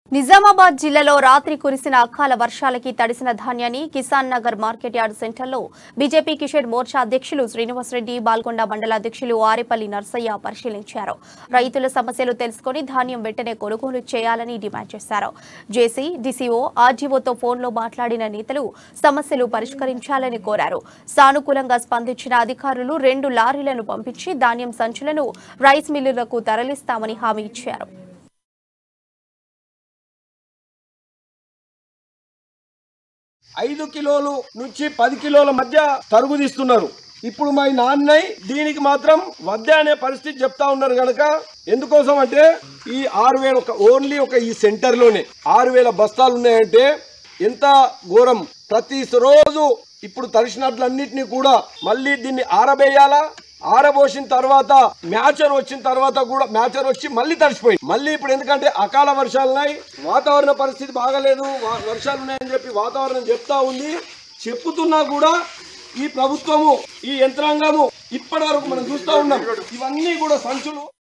నిజామాబాద్ జిల్లాలో రాత్రి కురిసిన అకాల వర్షాలకి తడిసిన ధాన్యాన్ని కిసాన్ నగర్ మార్కెట్ యార్డ్ సెంటర్లో బీజేపీ కిషోర్ మోర్చా అధ్యక్షులు శ్రీనివాసరెడ్డి బాల్కొండ మండల అధ్యక్షులు ఆరేపల్లి నర్సయ్య పరిశీలించారు రైతుల సమస్యలు తెలుసుకుని ధాన్యం వెంటనే కొనుగోలు చేయాలని డిమాండ్ చేశారు జేసీ డీసీఓ ఆర్జీఓతో ఫోన్లో మాట్లాడిన నేతలు సమస్యలు పరిష్కరించాలని కోరారు సానుకూలంగా స్పందించిన అధికారులు రెండు లారీలను పంపించి ధాన్యం సంచులను రైస్ మిల్లులకు తరలిస్తామని హామీ ఇచ్చారు ఐదు కిలోలు నుంచి పది కిలోల మధ్య తరుగు తీస్తున్నారు ఇప్పుడు మా నాన్నయ్ దీనికి మాత్రం వద్ద అనే పరిస్థితి చెప్తా ఉన్నారు కనుక ఎందుకోసం అంటే ఈ ఆరు వేల ఒక ఓన్లీ ఒక ఈ సెంటర్ లోనే ఆరు వేల బస్తాలు ఉన్నాయంటే ఎంత ఘోరం ప్రతి రోజు ఇప్పుడు తడిసినట్లన్నిటినీ కూడా మళ్ళీ దీన్ని ఆరబేయాలా ఆరబోసిన తర్వాత మ్యాచర్ వచ్చిన తర్వాత కూడా మ్యాచర్ వచ్చి మళ్ళీ తడిసిపోయింది మళ్ళీ ఇప్పుడు ఎందుకంటే అకాల వర్షాలున్నాయి వాతావరణ పరిస్థితి బాగలేదు వా- వర్షాలు ఉన్నాయని చెప్పి వాతావరణం చెప్తా ఉంది చెప్పుతున్నా కూడా ఈ ప్రభుత్వము ఈ యంత్రాంగము ఇప్పటి వరకు మనం చూస్తా ఉన్నాం ఇవన్నీ కూడా సంచులు